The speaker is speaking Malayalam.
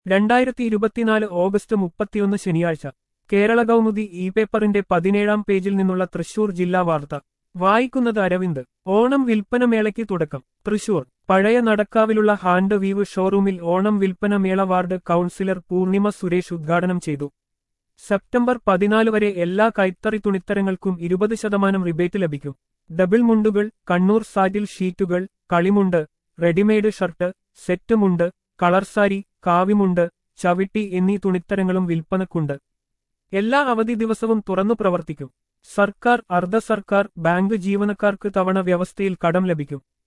രണ്ടായിരത്തി ഇരുപത്തിനാല് ഓഗസ്റ്റ് മുപ്പത്തിയൊന്ന് ശനിയാഴ്ച കേരള കൗമുദി ഇ പേപ്പറിന്റെ പതിനേഴാം പേജിൽ നിന്നുള്ള തൃശൂർ ജില്ലാ വാർത്ത വായിക്കുന്നത് അരവിന്ദ് ഓണം വിൽപ്പന മേളയ്ക്ക് തുടക്കം തൃശൂർ പഴയ നടക്കാവിലുള്ള ഹാൻഡ് വീവ് ഷോറൂമിൽ ഓണം വിൽപ്പന മേള വാർഡ് കൗൺസിലർ പൂർണിമ സുരേഷ് ഉദ്ഘാടനം ചെയ്തു സെപ്റ്റംബർ പതിനാല് വരെ എല്ലാ കൈത്തറി തുണിത്തരങ്ങൾക്കും ഇരുപത് ശതമാനം റിബേറ്റ് ലഭിക്കും ഡബിൾ മുണ്ടുകൾ കണ്ണൂർ സാറ്റിൽ ഷീറ്റുകൾ കളിമുണ്ട് റെഡിമെയ്ഡ് ഷർട്ട് സെറ്റ് മുണ്ട് കളർ സാരി കാവിമുണ്ട് ചവിട്ടി എന്നീ തുണിത്തരങ്ങളും വിൽപ്പനക്കുണ്ട് എല്ലാ അവധി ദിവസവും തുറന്നു പ്രവർത്തിക്കും സർക്കാർ അർദ്ധ സർക്കാർ ബാങ്ക് ജീവനക്കാർക്ക് തവണ വ്യവസ്ഥയിൽ കടം ലഭിക്കും